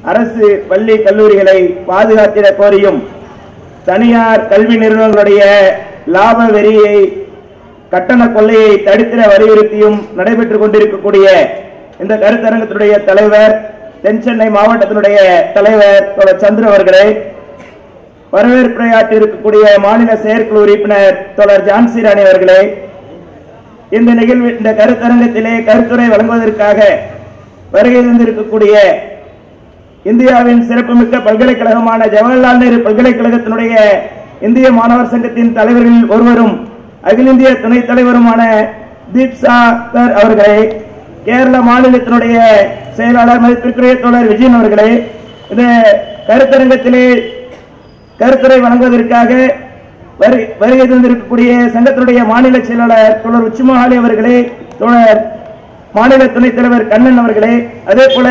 அரசு பள்ளி கல்லூரிகளை பாதுகாத்திட கோரியும் தனியார் கல்வி நிறுவனங்களுடைய லாப வெறியை கட்டண கொள்ளையை தடுத்திட வலியுறுத்தியும் நடைபெற்றுக் கொண்டிருக்கக்கூடிய இந்த கருத்தரங்கத்தினுடைய தலைவர் தென் சென்னை மாவட்டத்தினுடைய தலைவர் தோழர் சந்திர அவர்களே வரவேற்புரையாற்றி இருக்கக்கூடிய மாநில செயற்குழு உறுப்பினர் தோழர் ஜான்சி ராணி அவர்களே இந்த நிகழ்வு இந்த கருத்தரங்கத்திலே கருத்துரை வழங்குவதற்காக வருகை தந்திருக்கக்கூடிய இந்தியாவின் சிறப்புமிக்க பல்கலைக்கழகமான ஜவஹர்லால் நேரு பல்கலைக்கழகத்தினுடைய இந்திய மாணவர் சங்கத்தின் தலைவர்களில் ஒருவரும் அகில இந்திய துணைத் தலைவருமான தீப்சா சர் அவர்களே கேரள மாநிலத்தினுடைய செயலாளர் மதிப்பிற்குரிய தோழர் விஜயன் அவர்களே இந்த கருத்தரங்கத்திலே கருத்துரை வழங்குவதற்காக வரு- வருகை தந்திருக்கக்கூடிய சங்கத்தினுடைய மாநில செயலாளர் தோழர் உச்சிமஹாலி அவர்களே தோழர் மாநில துணைத் தலைவர் கண்ணன் அவர்களே அதே போல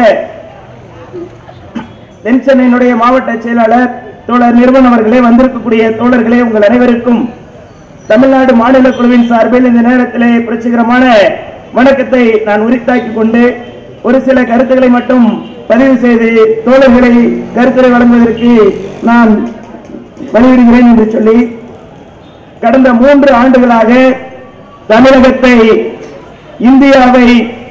தென் சென்னையினுடைய மாவட்ட செயலாளர் தோழர் நிறுவன் அவர்களே வந்திருக்கக்கூடிய தோழர்களே உங்கள் அனைவருக்கும் தமிழ்நாடு மாநில குழுவின் சார்பில் இந்த நேரத்திலே புரட்சிகரமான வணக்கத்தை நான் உரித்தாக்கிக் கொண்டு ஒரு சில கருத்துக்களை மட்டும் பதிவு செய்து தோழர்களை கருத்துரை வழங்குவதற்கு நான் வலியுறுகிறேன் என்று சொல்லி கடந்த மூன்று ஆண்டுகளாக தமிழகத்தை இந்தியாவை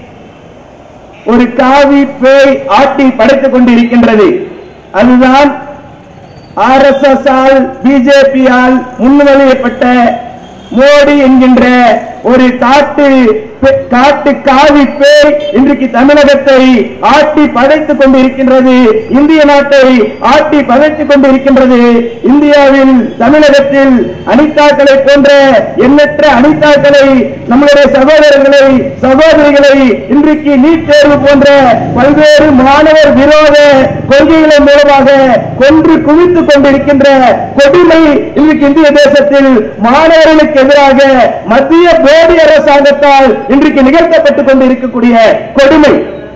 ஒரு காவி பேய் ஆட்டி படைத்துக் கொண்டிருக்கின்றது அதுதான் ஆர் எஸ் எஸ் ஆல் பிஜேபியால் முன்மொழியப்பட்ட மோடி என்கின்ற ஒரு காட்டு காட்டு காவி பேய் இன்றைக்கு தமிழகத்தை ஆட்டி படைத்துக் கொண்டிருக்கின்றது இந்திய நாட்டை ஆட்டி படைத்துக் கொண்டிருக்கின்றது இந்தியாவில் தமிழகத்தில் அனிதாக்களை போன்ற எண்ணற்ற அனிதாக்களை நம்மளுடைய சகோதரர்களை சகோதரிகளை இன்றைக்கு நீட் தேர்வு போன்ற பல்வேறு மாணவர் விரோத கொள்கைகளின் மூலமாக கொன்று குவித்துக் கொண்டிருக்கின்ற கொடுமை இன்றைக்கு இந்திய தேசத்தில் மாணவர்களுக்கு எதிராக மத்திய மோடி அரசாங்கத்தால் இன்றைக்கு நிகழ்த்தப்பட்டுக் கொண்டிருக்கக்கூடிய கொடுமை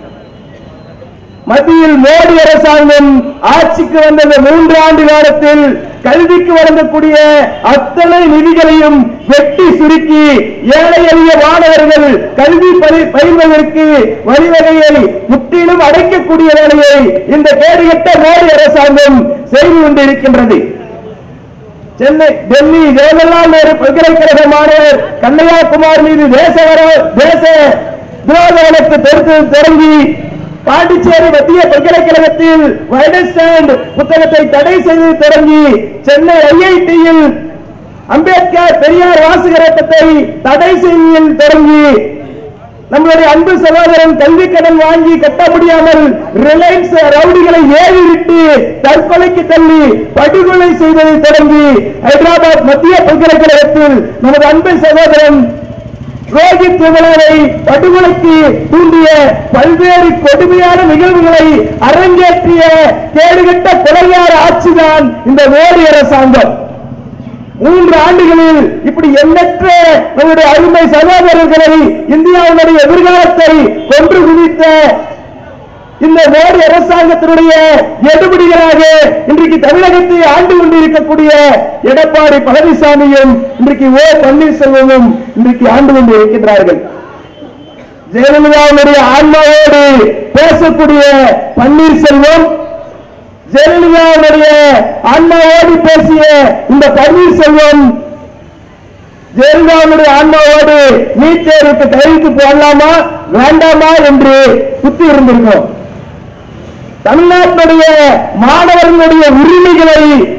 மத்தியில் மோடி அரசாங்கம் ஆட்சிக்கு வந்த இந்த மூன்று ஆண்டு காலத்தில் கல்விக்கு வழங்கக்கூடிய அத்தனை நிதிகளையும் வெட்டி சுருக்கி ஏழை எளிய மாணவர்கள் கல்வி பதி- பயில்வதற்கு வழிவகையை முற்றிலும் அடைக்கக்கூடிய வேலையை இந்த கேடுகட்ட மோடி அரசாங்கம் செய்து கொண்டிருக்கின்றது சென்னை டெல்லி ஜவஹர்லால் நேரு பல்கலைக்கழக மாணவர் கண்ணையாகுமார் மீது தேச வர- தேச துரோக வழக்கு தொடுத்து தொடங்கி பாண்டிச்சேரி மத்திய பல்கலைக்கழகத்தில் வைடஸ்டாண்ட் புத்தகத்தை தடை செய்து தொடங்கி சென்னை ஐஐடியில் அம்பேத்கர் பெரியார் வாசகரட்டத்தை தடை செய்தியில் தொடங்கி நம்மளுடைய அன்பு சகோதரன் கல்வி கடன் வாங்கி கட்ட முடியாமல் ரிலையன்ஸ் ரவுடிகளை ஏறி விட்டு தற்கொலைக்கு தள்ளி படுகொலை செய்ததை தொடங்கி ஹைதராபாத் மத்திய பல்கலைக்கழகத்தில் நமது அன்பு சகோதரன் ரோஹித் விமலாவை படுகொலைக்கு தூண்டிய பல்வேறு கொடுமையான நிகழ்வுகளை அரங்கேற்றிய கேடுகட்ட கொலையார ஆட்சிதான் இந்த மோடி அரசாங்கம் மூன்று ஆண்டுகளில் இப்படி எண்ணற்ற நம்முடைய அருமை சகோதரர்களை இந்தியாவுடைய எதிர்காலத்தை கொன்று குவித்த இந்த மோடி அரசாங்கத்தினுடைய எடுபடிகளாக இன்றைக்கு தமிழகத்தை ஆண்டு கொண்டிருக்கக்கூடிய எடப்பாடி பழனிசாமியும் இன்றைக்கு ஓ பன்னீர்செல்வமும் இன்றைக்கு ஆண்டு கொண்டு இருக்கின்றார்கள் ஜெயலலிதாவுடைய ஆன்மாவோடு பேசக்கூடிய பன்னீர்செல்வம் ஜெயலலிதாவுடைய ஆன்மாவோடு பேசிய இந்த பன்னீர்செல்வம் ஜெயலலிதாவுடைய ஆன்மாவோடு நீட் தேர்வுக்கு கையெழுத்து போடலாமா வேண்டாமா என்று குத்தி இருந்திருக்கோம் தமிழ்நாட்டினுடைய மாணவர்களுடைய உரிமைகளை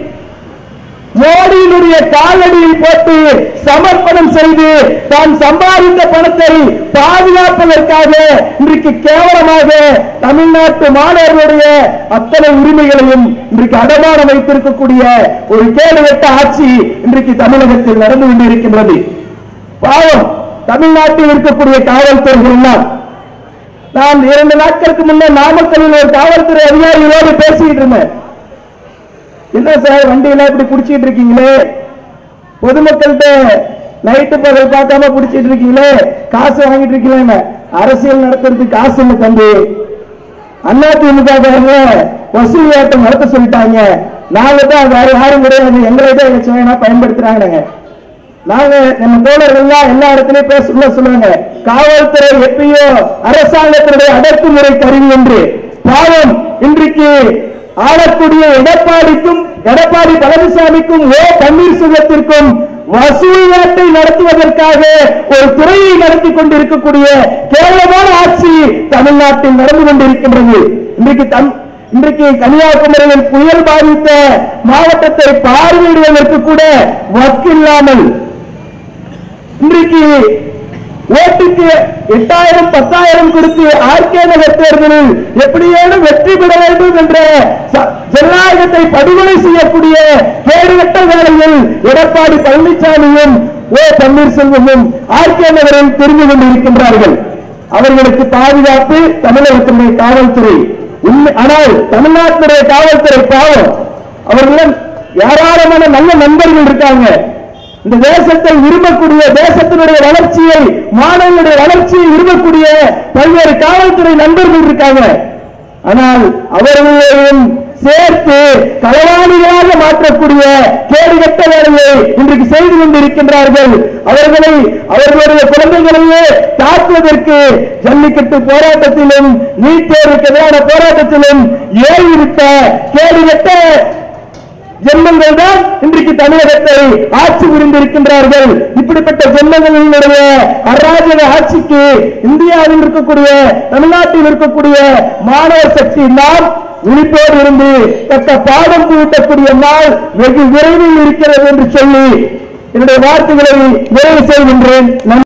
மோடியினுடைய காலடியில் போட்டு சமர்ப்பணம் செய்து தான் சம்பாதித்த பணத்தை பாதுகாப்பதற்காக இன்றைக்கு கேவலமாக தமிழ்நாட்டு மாணவர்களுடைய அத்தனை உரிமைகளையும் இன்றைக்கு அடமானம் வைத்திருக்கக்கூடிய ஒரு கேடுகட்ட ஆட்சி இன்றைக்கு தமிழகத்தில் நடந்து கொண்டிருக்கின்றது பாவம் தமிழ்நாட்டில் இருக்கக்கூடிய காவல்துறைகள் எல்லாம் நான் இரண்டு நாட்களுக்கு முன்னர் நாமக்கல்லில் ஒரு காவல்துறை அதிகாரிகளோடு பேசிட்டு இருந்தேன் என்ன சார் வண்டியில இப்படி புடிச்சிட்டு இருக்கீங்களே பொதுமக்கள்கிட்ட நைட்டு பகல் பார்க்காம புடிச்சிட்டு இருக்கீங்களே காசு வாங்கிட்டு இருக்கீங்களே அரசியல் நடத்துறதுக்கு காசு இல்லை தம்பி அண்ணா திமுக வசூல் வேட்டம் நடத்த சொல்லிட்டாங்க நாங்க தான் வேற யாரும் கிடையாது எங்களை தான் எங்க வேணா பயன்படுத்துறாங்க நாங்க நம்ம தோழர்கள்லாம் எல்லா இடத்துலயும் பேச சொல்ல சொல்லுவாங்க காவல்துறை எப்பயோ அரசாங்கத்தினுடைய அடக்குமுறை கருவி என்று பாவம் இன்றைக்கு ஆளக்கூடிய எடப்பாடிக்கும் எடப்பாடி பழனிசாமிக்கும் ஓ பன்னீர்செல்வத்திற்கும் வசூல் வேட்டை நடத்துவதற்காக ஒரு துறையை நடத்தி கொண்டிருக்கக்கூடிய கேவலமான ஆட்சி தமிழ்நாட்டில் நடந்து கொண்டிருக்கின்றது இன்றைக்கு தம் இன்றைக்கு கன்னியாகுமரியில் புயல் பாதித்த மாவட்டத்தை பார்வையிடுவதற்கு கூட வக்கில்லாமல் இன்றைக்கு ஓட்டுக்கு எட்டாயிரம் பத்தாயிரம் கொடுத்து ஆர்கே நகர் தேர்தலில் எப்படியேனும் வெற்றி பெற வேண்டும் என்ற ச- ஜனநாயகத்தை படுகொலை செய்யக்கூடிய கேடுகட்ட வேளையில் எடப்பாடி பழனிசாமியும் ஓ பன்னீர்செல்வமும் ஆர்கே நகரில் தெரிந்து கொண்டிருக்கின்றார்கள் அவர்களுக்கு பாதுகாப்பு தமிழகத்தினுடைய காவல்துறை உண்மை ஆனால் தமிழ்நாட்டினுடைய காவல்துறை பாவம் அவர்களிடம் ஏராளமான நல்ல நண்பர்கள் இருக்காங்க இந்த தேசத்தை விரும்பக்கூடிய தேசத்தினுடைய வளர்ச்சியை மாணவர்களுடைய வளர்ச்சியை விரும்பக்கூடிய பல்வேறு காவல்துறை நண்பர்கள் இருக்காங்க ஆனால் அவர்களையும் சேர்த்து களவாணிகளாக மாற்றக்கூடிய கேடுகட்ட வேலையை இன்றைக்கு செய்து கொண்டிருக்கின்றார்கள் அவர்களை அவர்களுடைய குழந்தைகளையே தாக்குவதற்கு ஜல்லிக்கட்டு போராட்டத்திலும் நீட் தேர்வுக்கு எதிரான போராட்டத்திலும் ஏறிவிட்ட கேடுகட்ட ஜென்மங்கள் தான் இன்றைக்கு தமிழகத்தை ஆட்சி புரிந்திருக்கின்றார்கள் இப்படிப்பட்ட ஜென்மங்களினுடைய அராஜக ஆட்சிக்கு இந்தியாவில் இருக்கக்கூடிய தமிழ்நாட்டில் இருக்கக்கூடிய மாணவர் சக்தி நாம் விழிப்போடு இருந்து தக்க பாடம் புகட்டக்கூடிய நாள் வெகு விரைவில் இருக்கிறது என்று சொல்லி என்னுடைய வார்த்தைகளை நிறைவு செய்கின்றேன் நன்றி.